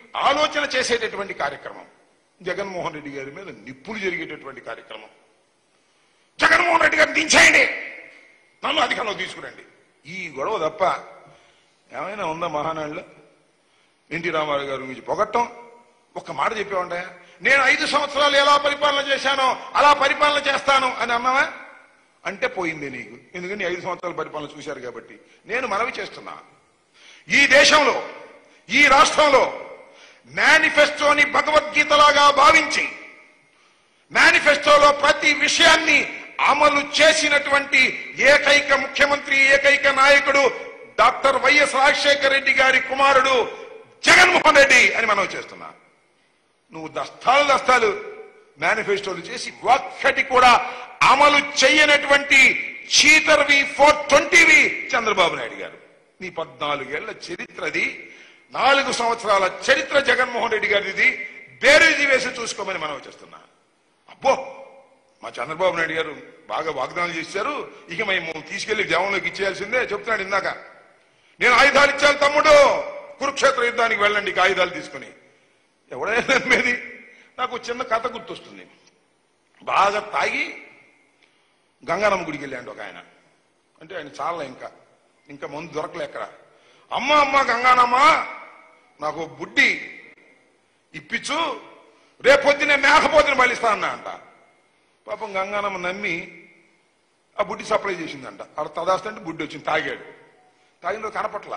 ఆలోచన చేసేటటువంటి కార్యక్రమం జగన్మోహన్ రెడ్డి గారి మీద నిప్పులు జరిగేటటువంటి కార్యక్రమం జగన్మోహన్ రెడ్డి గారిని దించేయండి నన్ను అధికారంలో తీసుకురండి ఈ గొడవ తప్ప ఏమైనా ఉందా మహానాడులో ఎన్టీ రామారావు గారి గురించి పొగట్టం ఒక్క మాట చెప్పేవంటే నేను ఐదు సంవత్సరాలు ఎలా పరిపాలన చేశానో అలా పరిపాలన చేస్తాను అని అన్నావా అంటే పోయింది నీకు ఎందుకంటే నీ ఐదు సంవత్సరాల పరిపాలన చూశారు కాబట్టి నేను మనవి చేస్తున్నా ఈ దేశంలో ఈ రాష్ట్రంలో మేనిఫెస్టోని భగవద్గీతలాగా భావించి మేనిఫెస్టోలో ప్రతి విషయాన్ని అమలు చేసినటువంటి ఏకైక ముఖ్యమంత్రి ఏకైక నాయకుడు డాక్టర్ వైఎస్ రాజశేఖర రెడ్డి గారి కుమారుడు జగన్మోహన్ రెడ్డి అని మనం చేస్తున్నా నువ్వు దస్తాలు దస్తాలు మేనిఫెస్టోలు చేసి ఒక్కటి కూడా అమలు చేయనటువంటి చీతర్వి ఫోర్ ట్వంటీవి చంద్రబాబు నాయుడు గారు నీ పద్నాలుగేళ్ల చరిత్రది నాలుగు సంవత్సరాల చరిత్ర జగన్మోహన్ రెడ్డి గారిది బేరేజీ వేసి చూసుకోమని మనం చేస్తున్నా అబ్బో మా చంద్రబాబు నాయుడు గారు బాగా వాగ్దానాలు చేశారు ఇక మేము తీసుకెళ్లి జవంలోకి ఇచ్చేయాల్సిందే చెప్తున్నాడు ఇందాక నేను ఆయుధాలు ఇచ్చాను తమ్ముడు కురుక్షేత్ర యుద్ధానికి వెళ్ళండి ఇక ఆయుధాలు తీసుకుని ఎవడైనా నమ్మేది నాకు ఒక చిన్న కథ గుర్తొస్తుంది బాగా తాగి గంగానమ్మ గుడికి వెళ్ళాడు ఒక ఆయన అంటే ఆయన చాలా ఇంకా ఇంకా మందు దొరకలే ఎక్కడ అమ్మ అమ్మ గంగానమ్మ నాకు ఓ బుడ్డి ఇప్పించు రేపొద్దునే మేకపోతుని బలిస్తా అన్నా అంట పాపం గంగానమ్మ నమ్మి ఆ బుడ్డి సప్లై చేసిందంట ఆడ తదాస్తంటే బుడ్డి వచ్చింది తాగాడు తాగిన రోజు కనపట్ల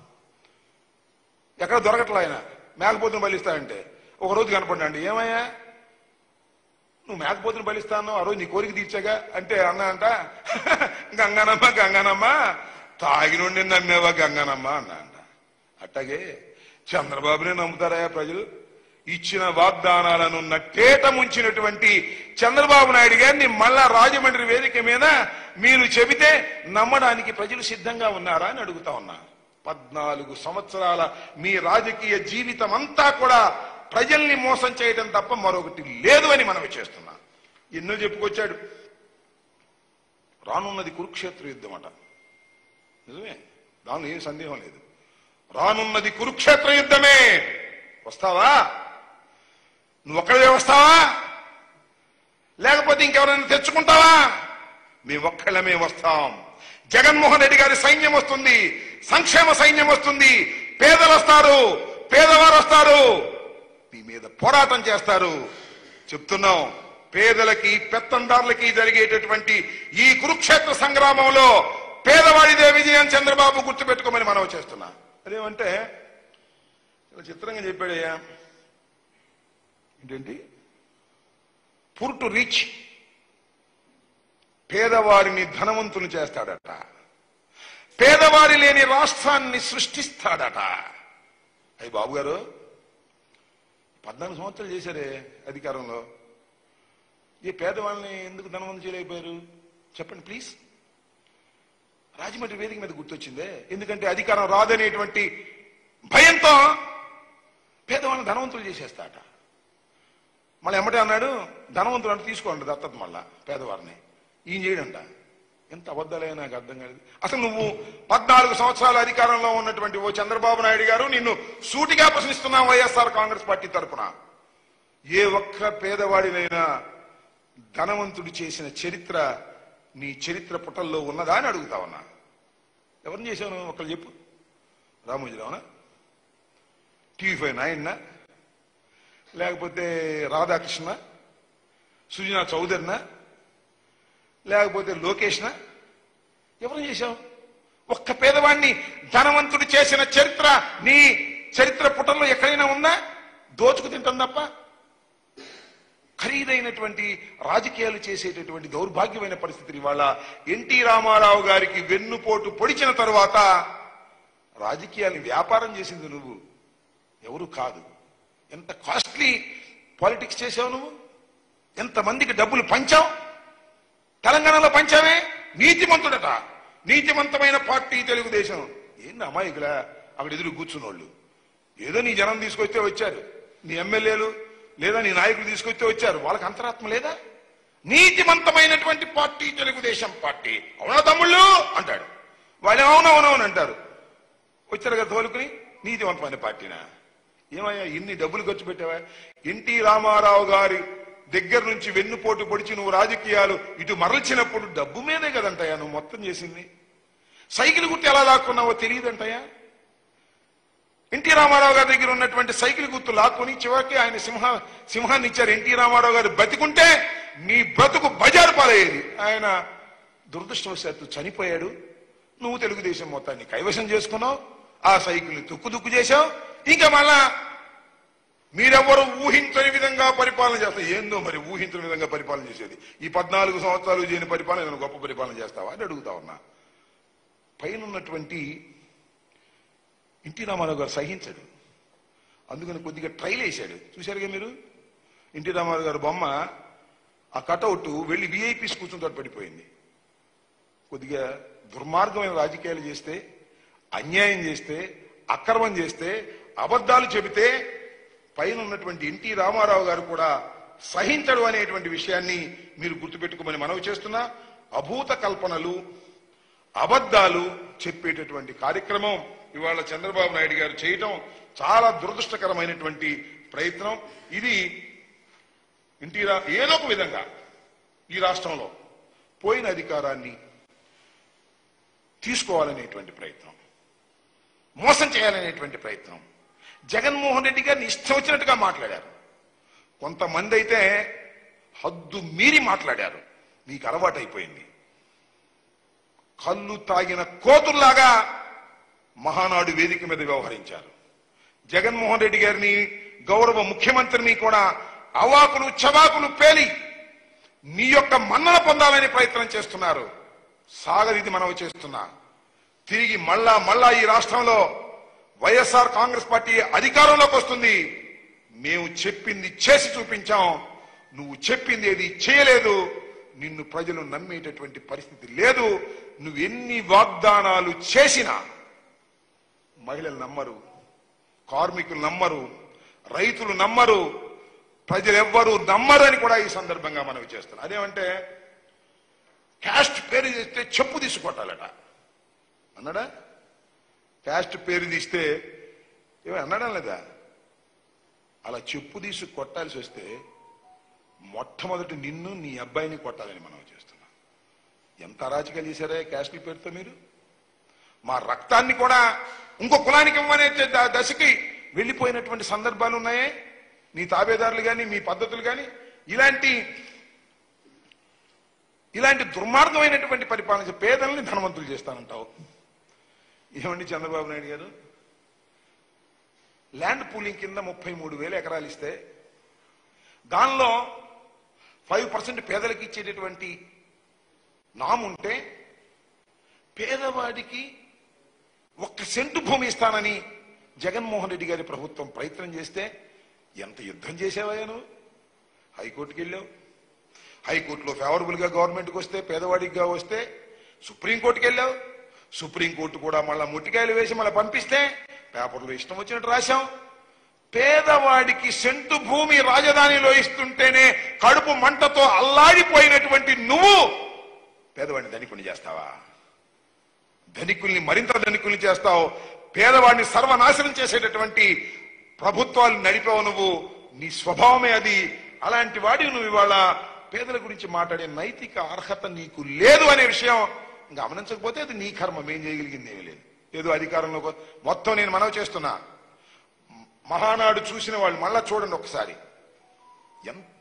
ఎక్కడ దొరకట్లా ఆయన మేకపోతుని బలిస్తాడంటే ఒక రోజు కనపడ్డాండి ఏమయ్యా నువ్వు మేకపోతుని బలిస్తాను ఆ రోజు నీ కోరిక తీర్చాగా అంటే అన్నా అంట గంగానమ్మ గంగానమ్మ తాగినుండి నమ్మేవా గంగానమ్మ అన్నా అంట అట్టాగే చంద్రబాబునే నమ్ముతారా ప్రజలు ఇచ్చిన వాగ్దానాలను నట్టేట ముంచినటువంటి చంద్రబాబు నాయుడు గారిని మళ్ళా రాజమండ్రి వేదిక మీద మీరు చెబితే నమ్మడానికి ప్రజలు సిద్ధంగా ఉన్నారా అని అడుగుతా ఉన్నా పద్నాలుగు సంవత్సరాల మీ రాజకీయ జీవితం అంతా కూడా ప్రజల్ని మోసం చేయడం తప్ప మరొకటి లేదు అని మనం చేస్తున్నా ఎన్నో చెప్పుకొచ్చాడు రానున్నది కురుక్షేత్ర యుద్ధం అట నిజమే దానిలో ఏం సందేహం లేదు రానున్నది కురుక్షేత్ర యుద్ధమే వస్తావా నువ్వు ఒక్కడే వస్తావా లేకపోతే ఇంకెవరైనా తెచ్చుకుంటావా మీ ఒక్కళ్ళమే వస్తాం జగన్మోహన్ రెడ్డి గారి సైన్యం వస్తుంది సంక్షేమ సైన్యం వస్తుంది పేదలు వస్తారు పేదవారు వస్తారు మీ మీద పోరాటం చేస్తారు చెప్తున్నాం పేదలకి పెత్తందారులకి జరిగేటటువంటి ఈ కురుక్షేత్ర సంగ్రామంలో పేదవాడిదే విజయం చంద్రబాబు గుర్తుపెట్టుకోమని మనం చేస్తున్నా అదేమంటే చాలా చిత్రంగా చెప్పాడయ్యా ఏంటండి పుర్ టు రీచ్ పేదవారిని ధనవంతులు చేస్తాడట పేదవారి లేని రాష్ట్రాన్ని సృష్టిస్తాడట అయ్యి బాబు గారు పద్నాలుగు సంవత్సరాలు చేశారే అధికారంలో ఈ పేదవాళ్ళని ఎందుకు ధనవంతం చేయలేకపోయారు చెప్పండి ప్లీజ్ రాజమండ్రి వేదిక మీద గుర్తొచ్చిందే ఎందుకంటే అధికారం రాదనేటువంటి భయంతో పేదవాళ్ళని ధనవంతులు చేసేస్తాట మళ్ళీ ఎమ్మటే అన్నాడు ధనవంతులు అంటే తీసుకోండి దత్తత మళ్ళా పేదవారిని ఈయన చేయడంట ఎంత అబద్ధాలే నాకు అర్థం కాలేదు అసలు నువ్వు పద్నాలుగు సంవత్సరాల అధికారంలో ఉన్నటువంటి ఓ చంద్రబాబు నాయుడు గారు నిన్ను సూటిగా ప్రశ్నిస్తున్నావు వైఎస్ఆర్ కాంగ్రెస్ పార్టీ తరపున ఏ ఒక్క పేదవాడినైనా ధనవంతుడు చేసిన చరిత్ర నీ చరిత్ర పుటల్లో ఉన్నదా అని అడుగుతా ఉన్నా ఎవరిని చేశాను ఒకళ్ళు చెప్పు రామోజీరావునా టీవీ ఫైవ్ నాయన్న లేకపోతే రాధాకృష్ణ సుజనా చౌదరినా లేకపోతే లోకేష్నా ఎవరు చేశావు ఒక్క పేదవాడిని ధనవంతుడు చేసిన చరిత్ర నీ చరిత్ర పుటంలో ఎక్కడైనా ఉందా దోచుకు తింటాం తప్ప ఖరీదైనటువంటి రాజకీయాలు చేసేటటువంటి దౌర్భాగ్యమైన పరిస్థితి ఇవాళ ఎన్టీ రామారావు గారికి వెన్నుపోటు పొడిచిన తరువాత రాజకీయాన్ని వ్యాపారం చేసింది నువ్వు ఎవరు కాదు ఎంత కాస్ట్లీ పాలిటిక్స్ చేసావు నువ్వు ఎంతమందికి డబ్బులు పంచావు తెలంగాణలో పంచావే నీతిమంతుడట నీతిమంతమైన పార్టీ తెలుగుదేశం ఏంది అమాయకులా అక్కడ ఎదురు కూర్చున్నోళ్ళు ఏదో నీ జనం తీసుకొస్తే వచ్చారు నీ ఎమ్మెల్యేలు లేదా నీ నాయకులు తీసుకొస్తే వచ్చారు వాళ్ళకి అంతరాత్మ లేదా నీతిమంతమైనటువంటి పార్టీ తెలుగుదేశం పార్టీ అవునా తమ్ముళ్ళు అంటాడు వాళ్ళు అవునవునవును అంటారు వచ్చారు కదా తోలుకుని నీతివంతమైన పార్టీనా ఏమయ్యా ఇన్ని డబ్బులు ఖర్చు పెట్టావా ఎన్టీ రామారావు గారి దగ్గర నుంచి వెన్నుపోటు పొడిచి నువ్వు రాజకీయాలు ఇటు మరల్చినప్పుడు డబ్బు మీదే కదంటయ్యా నువ్వు మొత్తం చేసింది సైకిల్ గుర్తు ఎలా లాక్కున్నావో తెలియదంటయ్యా ఎన్టీ రామారావు గారి దగ్గర ఉన్నటువంటి సైకిల్ గుర్తు లాక్కుని చివరికి ఆయన సింహ సింహాన్ని ఇచ్చారు ఎన్టీ రామారావు గారు బతికుంటే నీ బ్రతుకు బజారు పాలయ్యేది ఆయన దురదృష్టవశాత్తు చనిపోయాడు నువ్వు తెలుగుదేశం మొత్తాన్ని కైవశం చేసుకున్నావు ఆ సైకిల్ తుక్కు దుక్కు చేశావు ఇంకా మళ్ళా మీరెవ్వరు ఊహించని విధంగా పరిపాలన చేస్తారు ఏందో మరి ఊహించని విధంగా పరిపాలన చేసేది ఈ పద్నాలుగు సంవత్సరాలు చేయని పరిపాలన నేను గొప్ప పరిపాలన చేస్తావా అని అడుగుతా ఉన్నా పైన ఉన్నటువంటి ఎన్టీ రామారావు గారు సహించడు అందుకని కొద్దిగా ట్రైల్ వేశాడు చూశారుగా మీరు ఎన్టీ రామారావు గారు బొమ్మ ఆ కటౌట్ వెళ్ళి విఐపీస్ కూర్చుంతో పడిపోయింది కొద్దిగా దుర్మార్గమైన రాజకీయాలు చేస్తే అన్యాయం చేస్తే అక్రమం చేస్తే అబద్ధాలు చెబితే పైన ఉన్నటువంటి ఎన్టీ రామారావు గారు కూడా సహించడు అనేటువంటి విషయాన్ని మీరు గుర్తుపెట్టుకోమని మనవి చేస్తున్నా అభూత కల్పనలు అబద్ధాలు చెప్పేటటువంటి కార్యక్రమం ఇవాళ చంద్రబాబు నాయుడు గారు చేయటం చాలా దురదృష్టకరమైనటువంటి ప్రయత్నం ఇది ఎన్టీ రా ఏదో ఒక విధంగా ఈ రాష్ట్రంలో పోయిన అధికారాన్ని తీసుకోవాలనేటువంటి ప్రయత్నం మోసం చేయాలనేటువంటి ప్రయత్నం జగన్మోహన్ రెడ్డి గారిని ఇష్టం వచ్చినట్టుగా మాట్లాడారు కొంతమంది అయితే హద్దు మీరి మాట్లాడారు మీకు అలవాటైపోయింది కళ్ళు తాగిన కోతుల్లాగా మహానాడు వేదిక మీద వ్యవహరించారు జగన్మోహన్ రెడ్డి గారిని గౌరవ ముఖ్యమంత్రిని కూడా అవాకులు చవాకులు పేలి నీ యొక్క మన్నన పొందాలని ప్రయత్నం చేస్తున్నారు సాగరిది మనవి చేస్తున్నా తిరిగి మళ్ళా మళ్ళా ఈ రాష్ట్రంలో వైఎస్ఆర్ కాంగ్రెస్ పార్టీ అధికారంలోకి వస్తుంది మేము చెప్పింది చేసి చూపించాం నువ్వు చెప్పింది ఏది చేయలేదు నిన్ను ప్రజలు నమ్మేటటువంటి పరిస్థితి లేదు నువ్వు ఎన్ని వాగ్దానాలు చేసినా మహిళలు నమ్మరు కార్మికులు నమ్మరు రైతులు నమ్మరు ప్రజలు ఎవ్వరు నమ్మరు అని కూడా ఈ సందర్భంగా మనవి చేస్తున్నాం అదేమంటే క్యాస్ట్ పేరు చేస్తే చెప్పు తీసుకొట్టాలట అన్నాడా క్యాస్ట్ పేరు తీస్తే ఏమో అన్నాడా లేదా అలా చెప్పు తీసి కొట్టాల్సి వస్తే మొట్టమొదటి నిన్ను నీ అబ్బాయిని కొట్టాలని మనం చేస్తున్నాం ఎంత అరాచకాలు చేశారా క్యాస్ట్ల పేరుతో మీరు మా రక్తాన్ని కూడా ఇంకో కులానికి ఇవ్వనే ద- దశకి వెళ్ళిపోయినటువంటి సందర్భాలు ఉన్నాయే నీ తాబేదారులు కానీ మీ పద్ధతులు కానీ ఇలాంటి ఇలాంటి దుర్మార్గమైనటువంటి పరిపాలన చే- పేదల్ని ధనవంతులు చేస్తానంటావు ఏమండి చంద్రబాబు నాయుడు గారు ల్యాండ్ పూలింగ్ కింద ముప్పై మూడు వేల ఎకరాలు ఇస్తే దానిలో ఫైవ్ పర్సెంట్ పేదలకు ఇచ్చేటటువంటి నాముంటే పేదవాడికి ఒక్క సెంటు భూమి ఇస్తానని జగన్మోహన్ రెడ్డి గారి ప్రభుత్వం ప్రయత్నం చేస్తే ఎంత యుద్ధం చేసావయ్యా నువ్వు హైకోర్టుకి వెళ్ళావు హైకోర్టులో ఫేవరబుల్ గా గవర్నమెంట్కి వస్తే పేదవాడికి వస్తే సుప్రీంకోర్టుకి వెళ్ళావు సుప్రీంకోర్టు కూడా మళ్ళా ముట్టికాయలు వేసి మళ్ళీ పంపిస్తే పేపర్లో ఇష్టం వచ్చినట్టు రాశాం పేదవాడికి సెంటు భూమి రాజధానిలో ఇస్తుంటేనే కడుపు మంటతో అల్లాడిపోయినటువంటి నువ్వు పేదవాడిని ధనికుని చేస్తావా ధనికుల్ని మరింత ధనికుల్ని చేస్తావు పేదవాడిని సర్వనాశనం చేసేటటువంటి ప్రభుత్వాలు నడిపావు నువ్వు నీ స్వభావమే అది అలాంటి వాడివి నువ్వు ఇవాళ పేదల గురించి మాట్లాడే నైతిక అర్హత నీకు లేదు అనే విషయం గమనించకపోతే అది నీ కర్మ మేం చేయగలిగింది ఏమీ లేదు ఏదో అధికారంలో కొ- మొత్తం నేను మనవి చేస్తున్నా మహానాడు చూసిన వాళ్ళు మళ్ళా చూడండి ఒకసారి ఎంత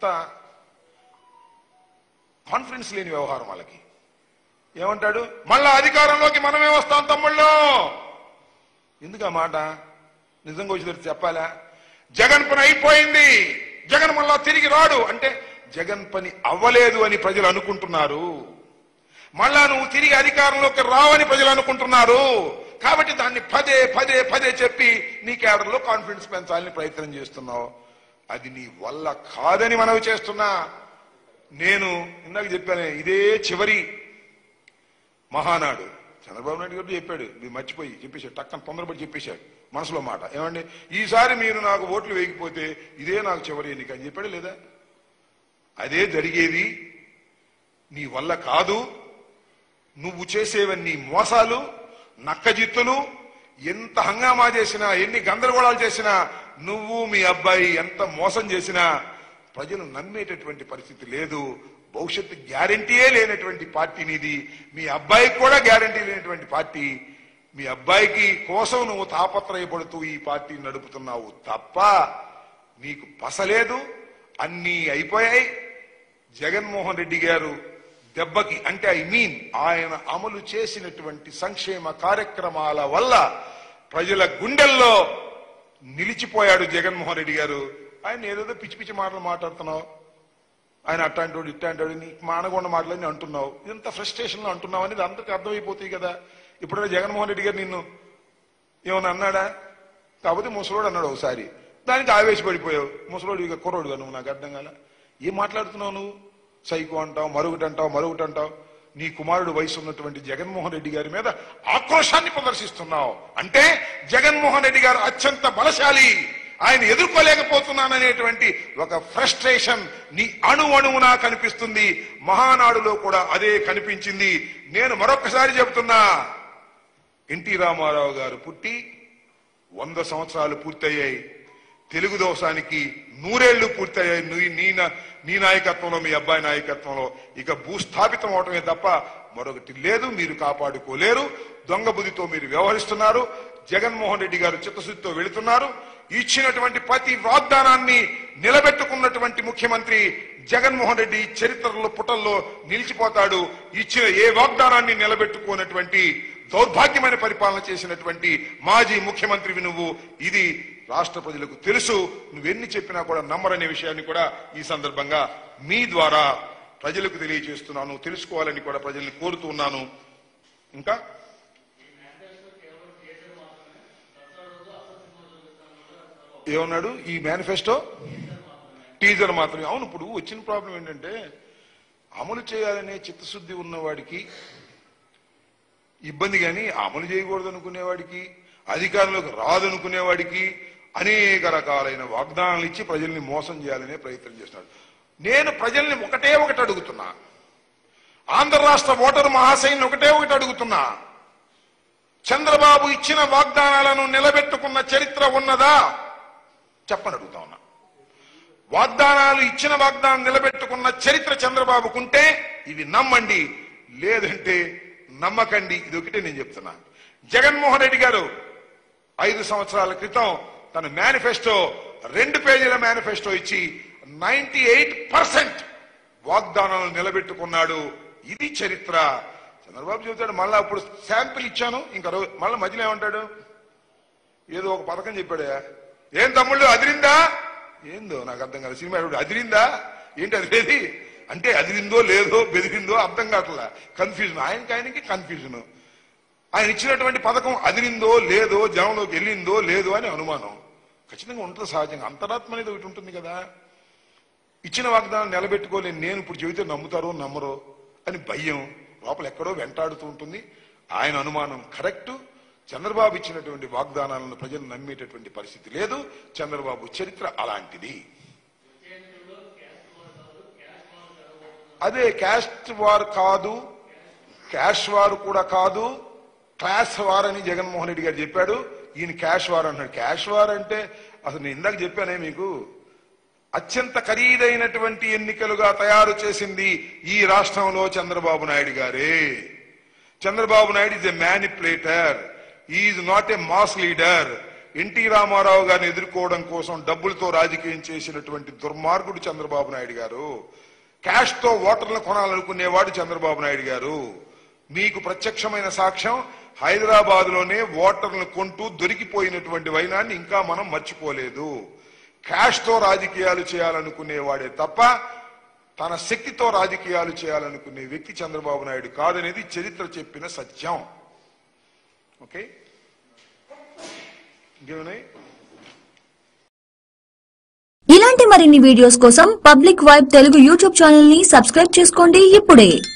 కాన్ఫిడెన్స్ లేని వ్యవహారం వాళ్ళకి ఏమంటాడు మళ్ళా అధికారంలోకి మనమే వస్తాం తమ్ముళ్ళు ఎందుకు ఆ మాట నిజంగా వచ్చి చెప్పాలా జగన్ పని అయిపోయింది జగన్ మళ్ళా తిరిగి రాడు అంటే జగన్ పని అవ్వలేదు అని ప్రజలు అనుకుంటున్నారు మళ్ళా నువ్వు తిరిగి అధికారంలోకి రావని ప్రజలు అనుకుంటున్నారు కాబట్టి దాన్ని పదే పదే పదే చెప్పి నీ కేడర్లో కాన్ఫిడెన్స్ పెంచాలని ప్రయత్నం చేస్తున్నావు అది నీ వల్ల కాదని మనవి చేస్తున్నా నేను ఇందాక చెప్పాను ఇదే చివరి మహానాడు చంద్రబాబు నాయుడు గారు చెప్పాడు మీరు మర్చిపోయి చెప్పేశాడు టక్కన తొందరపడి చెప్పేశాడు మనసులో మాట ఏమండి ఈసారి మీరు నాకు ఓట్లు వేయకపోతే ఇదే నాకు చివరి ఎన్నిక అని చెప్పాడు లేదా అదే జరిగేది నీ వల్ల కాదు నువ్వు చేసేవన్నీ మోసాలు నక్కజిత్తులు ఎంత హంగామా చేసినా ఎన్ని గందరగోళాలు చేసినా నువ్వు మీ అబ్బాయి ఎంత మోసం చేసినా ప్రజలు నమ్మేటటువంటి పరిస్థితి లేదు భవిష్యత్తు గ్యారంటీయే లేనటువంటి పార్టీ నీది మీ అబ్బాయికి కూడా గ్యారంటీ లేనటువంటి పార్టీ మీ అబ్బాయికి కోసం నువ్వు తాపత్రయపడుతూ ఈ పార్టీ నడుపుతున్నావు తప్ప నీకు పసలేదు అన్నీ అయిపోయాయి జగన్మోహన్ రెడ్డి గారు దెబ్బకి అంటే ఐ మీన్ ఆయన అమలు చేసినటువంటి సంక్షేమ కార్యక్రమాల వల్ల ప్రజల గుండెల్లో నిలిచిపోయాడు జగన్మోహన్ రెడ్డి గారు ఆయన ఏదేదో పిచ్చి పిచ్చి మాటలు మాట్లాడుతున్నావు ఆయన అట్టాంటోడు ఇట్టాంటోడు నీ మానగొండ మాటలని అంటున్నావు ఇంత ఫ్రస్ట్రేషన్ లో అంటున్నావు అనేది అందరికి అర్థమైపోతాయి కదా ఇప్పుడైనా జగన్మోహన్ రెడ్డి గారు నిన్ను ఏమన్నా అన్నాడా కాకపోతే ముసలోడు అన్నాడు ఒకసారి దానికి ఆవేశపడిపోయావు ముసలోడు ఇక కుర్రోడుగా నువ్వు నాకు అర్థం కాల ఏం మాట్లాడుతున్నావు నువ్వు సైకో అంటావు మరొకటి అంటావు మరొకటి అంటావు నీ కుమారుడు వయసు ఉన్నటువంటి జగన్మోహన్ రెడ్డి గారి మీద ఆక్రోశాన్ని ప్రదర్శిస్తున్నావు అంటే జగన్మోహన్ రెడ్డి గారు అత్యంత బలశాలి ఆయన ఎదుర్కోలేకపోతున్నాననేటువంటి ఒక ఫ్రస్ట్రేషన్ నీ అణు అణువునా కనిపిస్తుంది మహానాడులో కూడా అదే కనిపించింది నేను మరొకసారి చెబుతున్నా ఎన్టీ రామారావు గారు పుట్టి వంద సంవత్సరాలు పూర్తయ్యాయి తెలుగు దోషానికి నూరేళ్లు పూర్తయ్యాయి నీ- నీ నా- నీ నాయకత్వంలో మీ అబ్బాయి నాయకత్వంలో ఇక భూస్థాపితం అవటమే తప్ప మరొకటి లేదు మీరు కాపాడుకోలేరు దొంగ బుద్ధితో మీరు వ్యవహరిస్తున్నారు జగన్మోహన్ రెడ్డి గారు చిత్తశుద్ధితో వెళుతున్నారు ఇచ్చినటువంటి ప్రతి వాగ్దానాన్ని నిలబెట్టుకున్నటువంటి ముఖ్యమంత్రి జగన్మోహన్ రెడ్డి చరిత్రలో పుటల్లో నిలిచిపోతాడు ఇచ్చిన ఏ వాగ్దానాన్ని నిలబెట్టుకున్నటువంటి దౌర్భాగ్యమైన పరిపాలన చేసినటువంటి మాజీ ముఖ్యమంత్రివి నువ్వు ఇది రాష్ట్ర ప్రజలకు తెలుసు నువ్వెన్ని చెప్పినా కూడా నమ్మరనే విషయాన్ని కూడా ఈ సందర్భంగా మీ ద్వారా ప్రజలకు తెలియజేస్తున్నాను తెలుసుకోవాలని కూడా ప్రజల్ని కోరుతూ ఉన్నాను ఇంకా ఏమన్నాడు ఈ మేనిఫెస్టో టీజర్ మాత్రమే అవును ఇప్పుడు వచ్చిన ప్రాబ్లం ఏంటంటే అమలు చేయాలనే చిత్తశుద్ధి ఉన్నవాడికి ఇబ్బంది కానీ అమలు చేయకూడదు అనుకునేవాడికి అధికారంలోకి రాదనుకునేవాడికి అనేక రకాలైన వాగ్దానాలు ఇచ్చి ప్రజల్ని మోసం చేయాలనే ప్రయత్నం చేస్తున్నాడు నేను ప్రజల్ని ఒకటే ఒకటి అడుగుతున్నా ఆంధ్ర రాష్ట్ర ఓటరు మహాశైని ఒకటే ఒకటి అడుగుతున్నా చంద్రబాబు ఇచ్చిన వాగ్దానాలను నిలబెట్టుకున్న చరిత్ర ఉన్నదా చెప్పని అడుగుతా ఉన్నా వాగ్దానాలు ఇచ్చిన వాగ్దానం నిలబెట్టుకున్న చరిత్ర చంద్రబాబుకుంటే ఇవి నమ్మండి లేదంటే నమ్మకండి ఇది ఒకటే నేను చెప్తున్నా జగన్మోహన్ రెడ్డి గారు ఐదు సంవత్సరాల క్రితం తన మేనిఫెస్టో రెండు పేజీల మేనిఫెస్టో ఇచ్చి నైన్టీ ఎయిట్ పర్సెంట్ వాగ్దానాలను నిలబెట్టుకున్నాడు ఇది చరిత్ర చంద్రబాబు చెబుతాడు మళ్ళా అప్పుడు శాంపిల్ ఇచ్చాను ఇంకా రో- మళ్ళీ మధ్యలో ఏమంటాడు ఏదో ఒక పథకం చెప్పాడా ఏం తమ్ముళ్ళు అదిరిందా ఏందో నాకు అర్థం కాదు సినిమా చూడు, అదిరిందా ఏంటి అదిరేది అంటే అదిరిందో లేదో బెదిరిందో అర్థం కావట్లా కన్ఫ్యూజన్ ఆయనకి ఆయనకి కన్ఫ్యూజన్ ఆయన ఇచ్చినటువంటి పథకం అదిరిందో లేదో జనంలోకి వెళ్ళిందో లేదో అని అనుమానం ఖచ్చితంగా ఉంటుంది సహజంగా అంతరాత్మ అనేది ఒకటి ఉంటుంది కదా ఇచ్చిన వాగ్దానం నిలబెట్టుకోలేని నేను ఇప్పుడు చెబితే నమ్ముతారో నమ్మరో అని భయం లోపల ఎక్కడో వెంటాడుతూ ఉంటుంది ఆయన అనుమానం కరెక్ట్ చంద్రబాబు ఇచ్చినటువంటి వాగ్దానాలను ప్రజలు నమ్మేటటువంటి పరిస్థితి లేదు చంద్రబాబు చరిత్ర అలాంటిది అదే క్యాస్ట్ వార్ కాదు క్యాష్ వార్ కూడా కాదు క్లాస్ వార్ అని జగన్మోహన్ రెడ్డి గారు చెప్పాడు ఈయన క్యాష్ వార్ అన్నాడు క్యాష్ వార్ అంటే అసలు నేను ఇందాక చెప్పానే మీకు అత్యంత ఖరీదైనటువంటి ఎన్నికలుగా తయారు చేసింది ఈ రాష్ట్రంలో చంద్రబాబు నాయుడు గారే Chandrababu Naidu is a manipulator is not a mass leader NT Ramarao గారిని ఎదుర్కోవడం కోసం డబ్బులతో రాజకీయం చేసినటువంటి దుర్మార్గుడు చంద్రబాబు నాయుడు గారు క్యాష్ తో ఓటర్లను కొనాలనుకునేవాడు చంద్రబాబు నాయుడు గారు మీకు ప్రత్యక్షమైన సాక్ష్యం హైదరాబాద్ లోనే ఓటర్లను కొంటూ దొరికిపోయినటువంటి వైనాన్ని ఇంకా మనం మర్చిపోలేదు క్యాష్ తో రాజకీయాలు చేయాలనుకునేవాడే తప్ప తన శక్తితో రాజకీయాలు చేయాలనుకునే వ్యక్తి చంద్రబాబు నాయుడు కాదనేది చరిత్ర చెప్పిన సత్యం ఓకే ఇంకేమున్నాయి ఇలాంటి మరిన్ని వీడియోస్ కోసం public vibe Telugu YouTube channel ని సబ్స్క్రైబ్ చేసుకోండి ఇప్పుడే